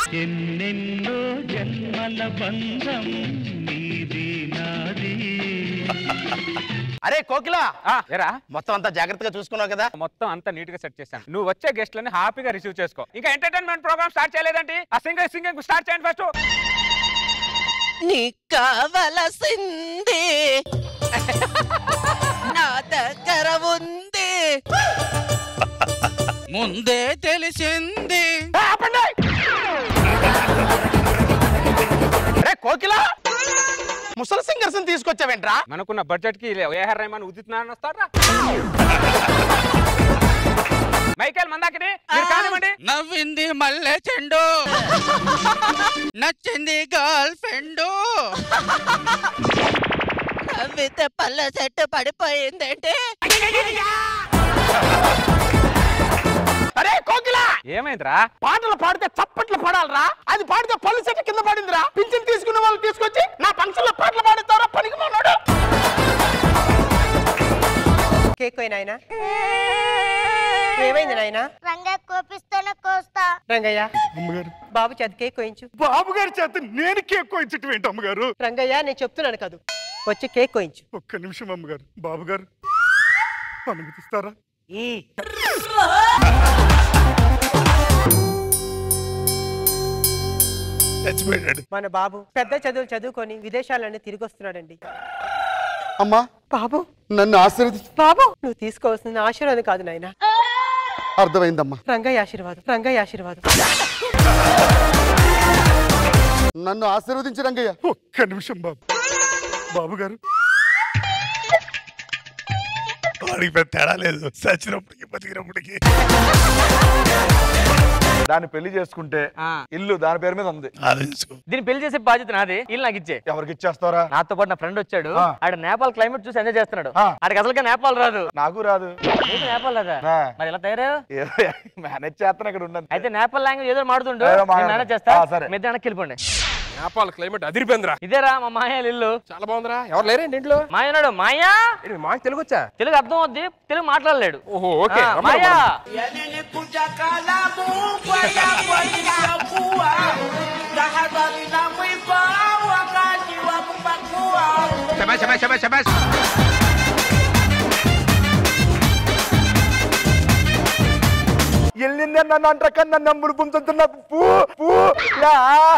ఎన్నెన్నో జన్మల బంధం నీది నాది అరే కోకిల ఆ, ఎరా మొత్తం అంతా జాగ్రత్తగా చూసుకున్నావు కదా మొత్తం అంతా నీట్ గా సెట్ చేశాను నువ్వు వచ్చే గెస్ట్లని హ్యాపీగా రిసీవ్ చేసుకో ఇంకా ఎంటర్టైన్మెంట్ ప్రోగ్రామ్ స్టార్ట్ చేయలేదండి ఆ సింగర్ సింగింగ్ స్టార్ట్ చేయండి ఫస్ట్ నీకు కావలసింది నా దగ్గర ఉంది ముందే తెలిసింది ఆపండి అరే కోకిల ముసలి సింగర్స్ తీసుకొచ్చావేంట్రా మనకున్న బడ్జెట్ కి ఏఆర్ రెహమాన్ ఉదిత్ నారాయణ వస్తారా మైకేల్ మందాకిని మీరు కానివ్వండి నవ్వింది మల్లె చెండు నచ్చింది గర్ల్ ఫ్రెండ్ నవ్వితే పళ్ళ చెట్టు పడిపోయిందంటే అరే కోకిల ఏమైందిరా పాటలు పాడితే చప్పట్లు పడాలరా అది పాడితే పళ్ళు చెట్టు కింద పడిందిరా పింఛన్ తీసుకున్న వాళ్ళు తీసుకొచ్చి నా ఫంక్షన్ లో పాటలు పాడుతారా పనికి మానాడు కేక్ నాయనా ఏమైంది నాయనా రంగా కోపిస్తేనే కోస్తా రంగయ్య అమ్మగారు బాబు చేత కేక్ కోయించు బాబు గారి చేత నేను కేక్ కోయించటం ఏంటి అమ్మగారు రంగయ్య నేను చెప్తున్నాను కాదు వచ్చి కేక్ కోయించు ఒక్క నిమిషం అమ్మగారు బాబు గారు అనుమతిస్తారా చచ్చిపోయాడు మన బాబు పెద్ద చదువులు చదువుకొని విదేశాలన్నీ తిరిగి వస్తున్నాడండి అమ్మా బాబు నన్ను ఆశీర్వది బాబు నువ్వు తీసుకోవాల్సిన ఆశీర్వాదం కాదు నాయన అర్థమైందమ్మా రంగయ్య ఆశీర్వాదం రంగయ్య ఆశీర్వాదం నన్ను ఆశీర్వదించరంగయ్య ఒక్క నిమిషం బాబు బాబు గారు వాడికి పెద్ద తేడా లేదు సచ్చినప్పటికి బతికినప్పటికి దాన్ని పెళ్లి చేసుకుంటే ఇల్లు దాని పేరు మీద ఉంది ఆలోచించుకో దీన్ని పెళ్లి చేసే బాధ్యత నాది ఇల్లు నాకు ఇచ్చే ఎవరికి ఇచ్చేస్తారా నాతో పాటు నా ఫ్రెండ్ వచ్చాడు ఆ. ఆడ నేపాల్ క్లైమేట్ చూసి ఎంజాయ్ చేస్తున్నాడు ఆ. ఆడికి అసలుగా నేపాల్ రాదు నాకు రాదు నీకు నేపాల్ రాదా ఆ. మరి ఎలా తయారయ్యావు మేనేజ్ చేస్తాను ఇక్కడ ఉన్నాను అయితే నేపాల్ లాంగ్వేజ్ ఏదో మాడుతుండు ఏదో మాట్లాడు. మేనేజ్ చేస్తా ఆ, సరే. మీ వెనక్కి వెళ్ళిపోండి నేపాల్ క్లైమేట్ అదిరిపోయిందిరా ఇదేరా మా మాయా ఇల్లు చాలా బాగుందిరా ఎవరు లేరేంటి ఇంట్లో మాయ ఉన్నాడు మాయా ఏంటి, మాకు తెలుగు వచ్చా తెలుగు అర్థం అవుద్ది తెలుగు మాట్లాడలేడు ఓహో ఓకే ఆ, రమ్మను, మాయా రమ్మను. వెళ్ళిందే నన్ను అంటక నన్ను నమ్ముడు పుంచుతున్న పూ పూ లా.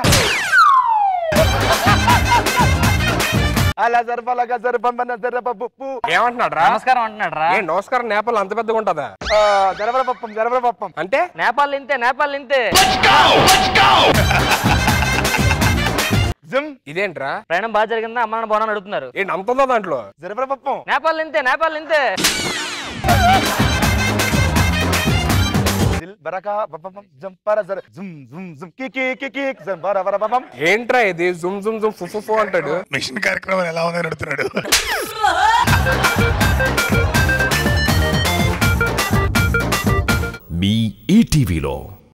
అలా జరపాలగా జరపమ్మన్న జరప పూ ఏమంటున్నాడు రా నమస్కారం అంటున్నాడు రా ఏ నమస్కారం నేపాల్ అంత పెద్దగా ఉంటుందా జరపల పప్పం జరపల పప్పం అంటే నేపాల్ ఇంతే నేపాల్ ఇంతే జిమ్ ఇదేంట్రా ప్రయాణం బాగా జరిగిందా అమ్మ నాన్న బాగున్నా అడుగుతున్నారు ఏంటి అంత ఉందా దాంట్లో జరపల పప్పం నేపాల్ ఇంతే నేపాల్ ఇంతే దిల్ బరకా పప్పం జం పర జర జుమ్ జుమ్ జుమ్ కి కి కి కి జం బర బర పప్పం ఏంట్రా ఇది జుమ్ జుమ్ జుమ్ ఫు ఫు అంటాడు మిషన్ కార్యక్రమం ఎలా ఉందని అడుగుతున్నాడు మీ ఈటీవీలో